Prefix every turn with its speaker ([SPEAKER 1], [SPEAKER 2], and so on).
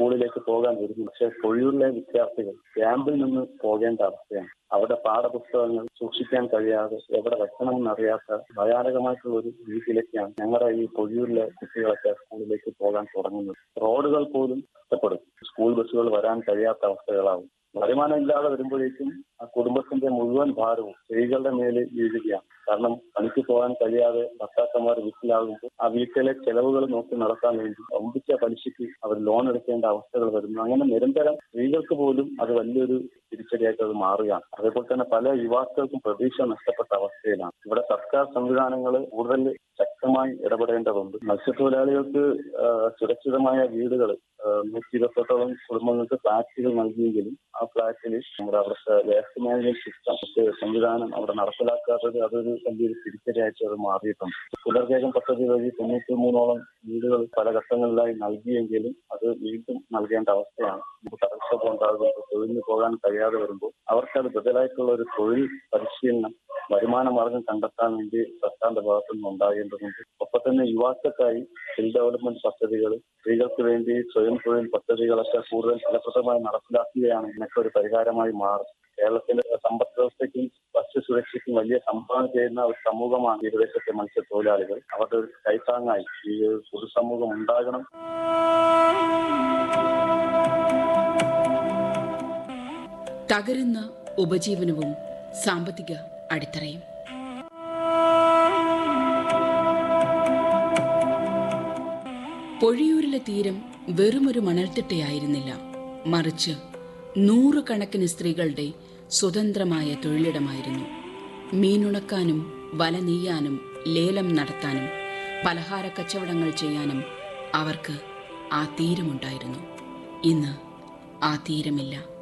[SPEAKER 1] സ്കൂളിലേക്ക് പോകാൻ വരുന്നു പക്ഷേ പൊഴിയൂരിലെ വിദ്യാർത്ഥികൾ ക്യാമ്പിൽ നിന്ന് പോകേണ്ട അവസ്ഥയാണ് അവിടെ പാഠപുസ്തകങ്ങൾ സൂക്ഷിക്കാൻ കഴിയാതെ എവിടെ വെക്കണമെന്ന് അറിയാത്ത ഭയാനകമായിട്ടുള്ള ഒരു രീതിയിലേക്കാണ് ഞങ്ങളുടെ ഈ പൊഴിയൂരിലെ കുട്ടികളൊക്കെ സ്കൂളിലേക്ക് പോകാൻ തുടങ്ങുന്നത് റോഡുകൾ പോലും നഷ്ടപ്പെടും സ്കൂൾ ബസ്സുകൾ വരാൻ കഴിയാത്ത അവസ്ഥകളാവും വരുമാനം ഇല്ലാതെ വരുമ്പോഴേക്കും ആ കുടുംബത്തിന്റെ മുഴുവൻ ഭാരവും സ്ത്രീകളുടെ മേലിൽ വീഴുകയാണ് കാരണം പണിക്ക് പോകാൻ കഴിയാതെ ഭർത്താക്കന്മാർ വീട്ടിലാകുമ്പോൾ ആ വീട്ടിലെ ചെലവുകൾ നോക്കി നടത്താൻ വേണ്ടി ഒമ്പിച്ച പലിശയ്ക്ക് അവർ ലോൺ എടുക്കേണ്ട അവസ്ഥകൾ വരുന്നു അങ്ങനെ നിരന്തരം സ്ത്രീകൾക്ക് പോലും അത് വലിയൊരു തിരിച്ചടിയായിട്ട് അത് മാറുകയാണ് അതേപോലെ തന്നെ പല യുവാക്കൾക്കും പ്രതീക്ഷ നഷ്ടപ്പെട്ട അവസ്ഥയിലാണ് ഇവിടെ സർക്കാർ സംവിധാനങ്ങൾ കൂടുതൽ ശക്തമായി ഇടപെടേണ്ടതുണ്ട് മത്സ്യത്തൊഴിലാളികൾക്ക് ആ, സുരക്ഷിതമായ വീടുകൾ നൂറ്റി ഇരുപത്തെട്ടോളം കുടുംബങ്ങൾക്ക് ഫ്ളാറ്റുകൾ നൽകിയെങ്കിലും ആ ഫ്ളാറ്റിൽ നമ്മുടെ അവിടുത്തെ വേസ്റ്റ് മാനേജ്മെന്റ് സിസ്റ്റം സംവിധാനം അവിടെ നടപ്പിലാക്കാത്തത് അതൊരു വലിയൊരു തിരിച്ചടിയായിട്ട് അത് മാറിയിട്ടുണ്ട് പുനർവേഗം പദ്ധതി വഴി തൊണ്ണൂറ്റി മൂന്നോളം വീടുകൾ പല ഘട്ടങ്ങളിലായി നൽകിയെങ്കിലും അത് വീണ്ടും നൽകേണ്ട അവസ്ഥയാണ് നമുക്ക് തടസ്സമൊക്കെ ഉണ്ടാകുമ്പോൾ തൊഴിലിന് പോകാൻ കഴിയാതെ വരുമ്പോൾ അവർക്കത് ബദലായിട്ടുള്ള ഒരു തൊഴിൽ പരിശീലനം വരുമാന മാർഗം കണ്ടെത്താൻ വേണ്ടി സർക്കാരിന്റെ ഭാഗത്തു നിന്ന് ഉണ്ടാകേണ്ടതുണ്ട് ഒപ്പം തന്നെ യുവാക്കൾക്കായി സ്കിൽ ഡെവലപ്മെന്റ് പദ്ധതികൾ സ്ത്രീകൾക്ക് വേണ്ടി സ്വയം തൊഴിൽ പദ്ധതികളൊക്കെ കൂടുതൽ ഫലപ്രദമായി നടപ്പിലാക്കുകയാണ് ഇതിനൊക്കെ ഒരു പരിഹാരമായി മാറും കേരളത്തിന്റെ സമ്പദ് വ്യവസ്ഥയ്ക്കും ഭക്ഷ്യസുരക്ഷയ്ക്കും വലിയ സംഭാവന ചെയ്യുന്ന ഒരു സമൂഹമാണ് ഈ പ്രദേശത്തെ മത്സ്യത്തൊഴിലാളികൾ അവരുടെ ഒരു കൈത്താങ്ങായി ഈ ഒരു പൊതുസമൂഹം ഉണ്ടാകണം
[SPEAKER 2] തകരുന്ന ഉപജീവനവും സാമ്പത്തിക അടിത്തറയും പൊഴിയൂരിലെ തീരം വെറുമൊരു മണൽത്തിട്ടയായിരുന്നില്ല മറിച്ച് നൂറുകണക്കിന് സ്ത്രീകളുടെ സ്വതന്ത്രമായ തൊഴിലിടമായിരുന്നു മീനുണക്കാനും വല നെയ്യാനും ലേലം നടത്താനും പലഹാര കച്ചവടങ്ങൾ ചെയ്യാനും അവർക്ക് ആ തീരമുണ്ടായിരുന്നു ഇന്ന് ആ തീരമില്ല